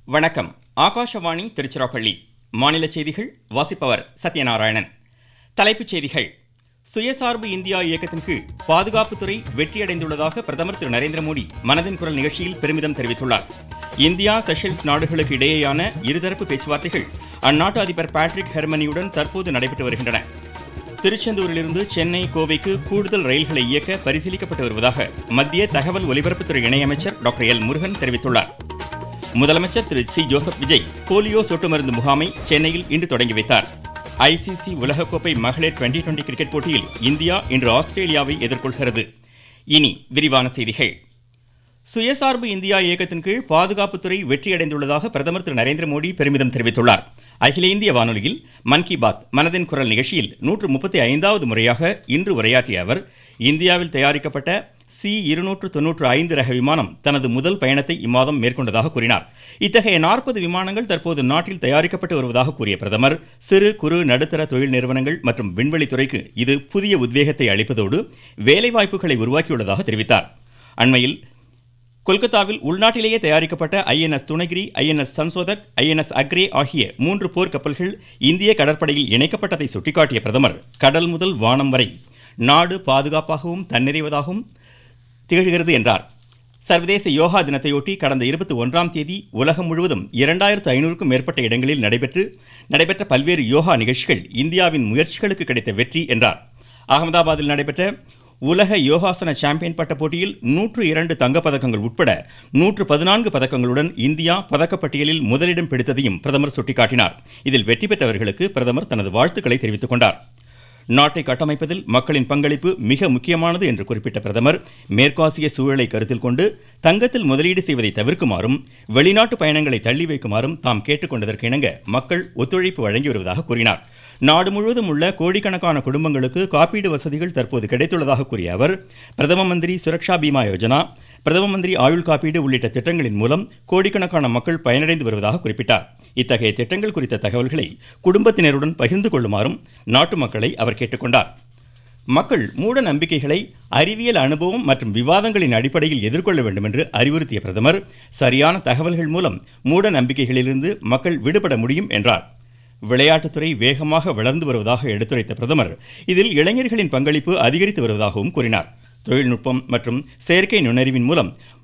வணக்கம் ஆகாஷவாணி திருச்சிராப்பள்ளி மாநில செய்திகள் வாசிப்பவர் சத்யநாராயணன் தலைப்புச் செய்திகள் சுயசார்பு இந்தியா இயக்கத்தின் கீழ் பாதுகாப்புத்துறை வெற்றியடைந்துள்ளதாக பிரதமர் திரு நரேந்திர மோடி மனதின் குரல் நிகழ்ச்சியில் பெருமிதம் தெரிவித்துள்ளார் இந்தியா செஷல்ஸ் நாடுகளுக்கு இடையேயான இருதரப்பு பேச்சுவார்த்தைகள் அந்நாட்டு அதிபர் பேட்ரிக் ஹெர்மனியுடன் தற்போது நடைபெற்று வருகின்றன திருச்செந்தூரிலிருந்து சென்னை கோவைக்கு கூடுதல் ரயில்களை இயக்க பரிசீலிக்கப்பட்டு வருவதாக மத்திய தகவல் ஒலிபரப்புத்துறை இணையமைச்சர் டாக்டர் எல் முருகன் தெரிவித்துள்ளார் முதலமைச்சர் Thiru C Joseph Vijay polio சொட்டு மருந்து முகாமை சென்னையில் இன்று தொடங்கி வைத்தார் ஐசிசி உலகக்கோப்பை மகளிர் டுவெண்டி டுவெண்டி கிரிக்கெட் போட்டியில் இந்தியா இன்று ஆஸ்திரேலியாவை எதிர்கொள்கிறது இனி விரிவான செய்திகள் சுயசார்பு இந்தியா இயக்கத்தின் கீழ் பாதுகாப்புத்துறை வெற்றியடைந்துள்ளதாக பிரதமர் திரு நரேந்திர மோடி பெருமிதம் தெரிவித்துள்ளார் அகில இந்திய வானொலியில் மன் கி பாத் மனதின் குரல் நிகழ்ச்சியில் நூற்று முப்பத்தி ஐந்தாவது முறையாக இன்று உரையாற்றிய அவர் இந்தியாவில் தயாரிக்கப்பட்ட சி இருநூற்று தொன்னூற்று ஐந்து ரக விமானம் தனது முதல் பயணத்தை இம்மாதம் மேற்கொண்டதாக கூறினார் இத்தகைய நாற்பது விமானங்கள் தற்போது நாட்டில் தயாரிக்கப்பட்டு வருவதாக கூறிய பிரதமர் சிறு குறு நடுத்தர தொழில் நிறுவனங்கள் மற்றும் விண்வெளித்துறைக்கு இது புதிய உத்வேகத்தை அளிப்பதோடு வேலைவாய்ப்புகளை உருவாக்கியுள்ளதாக தெரிவித்தார் அண்மையில் கொல்கத்தாவில் உள்நாட்டிலேயே தயாரிக்கப்பட்ட INS Dunagiri INS Sanshodhak INS Agray ஆகிய மூன்று போர் கப்பல்கள் இந்திய கடற்படையில் இணைக்கப்பட்டதை சுட்டிக்காட்டிய பிரதமர் கடல் முதல் வானம் வரை நாடு பாதுகாப்பாகவும் தன்னிறைவதாகவும் திகழ்கிறது என்றார் சர்வதேச யோகா தினத்தையொட்டி கடந்த இருபத்தி ஒன்றாம் தேதி உலகம் முழுவதும் இரண்டாயிரத்து ஐநூறுக்கும் மேற்பட்ட இடங்களில் நடைபெற்று நடைபெற்ற பல்வேறு யோகா நிகழ்ச்சிகள் இந்தியாவின் முயற்சிகளுக்கு கிடைத்த வெற்றி என்றார் அகமதாபாத்தில் நடைபெற்ற உலக யோகாசன சாம்பியன் பட்ட போட்டியில் நூற்று இரண்டு தங்கப்பதக்கங்கள் உட்பட நூற்று பதினான்கு பதக்கங்களுடன் இந்தியா பதக்கப்பட்டியலில் முதலிடம் பிடித்ததையும் பிரதமர் சுட்டிக்காட்டினார் இதில் வெற்றி பெற்றவர்களுக்கு பிரதமர் தனது வாழ்த்துக்களை தெரிவித்துக் கொண்டார் நாட்டை கட்டமைப்பதில் மக்களின் பங்களிப்பு மிக முக்கியமானது என்று குறிப்பிட்ட பிரதமர் மேற்காசிய சூழலை கருத்தில் கொண்டு தங்கத்தில் முதலீடு செய்வதை தவிர்க்குமாறும் வெளிநாட்டு பயணங்களை தள்ளி வைக்குமாறும் தாம் கேட்டுக்கொண்டதற்கு இணங்க மக்கள் ஒத்துழைப்பு வழங்கி வருவதாக கூறினார் நாடு முழுவதும் உள்ள கோடிக்கணக்கான குடும்பங்களுக்கு காப்பீடு வசதிகள் தற்போது கிடைத்துள்ளதாக கூறிய அவர் பிரதம மந்திரி சுரக்ஷா பீமா யோஜனா பிரதம மந்திரி ஆயுள் காப்பீடு உள்ளிட்ட திட்டங்களின் மூலம் கோடிக்கணக்கான மக்கள் பயனடைந்து வருவதாக குறிப்பிட்டார் இத்தகைய திட்டங்கள் குறித்த தகவல்களை குடும்பத்தினருடன் பகிர்ந்து கொள்ளுமாறும் நாட்டு மக்களை அவர் கேட்டுக்கொண்டார் மக்கள் மூட நம்பிக்கைகளை அறிவியல் அனுபவம் மற்றும் விவாதங்களின் அடிப்படையில் எதிர்கொள்ள வேண்டும் என்று அறிவுறுத்திய பிரதமர் சரியான தகவல்கள் மூலம் மூட நம்பிக்கைகளிலிருந்து மக்கள் விடுபட முடியும் என்றார் விளையாட்டுத்துறை வேகமாக வளர்ந்து வருவதாக எடுத்துரைத்த பிரதமர் இதில் இளைஞர்களின் பங்களிப்பு அதிகரித்து வருவதாகவும் கூறினார் தொழில்நுட்பம் மற்றும் செயற்கை நுண்ணறிவின் மூலம்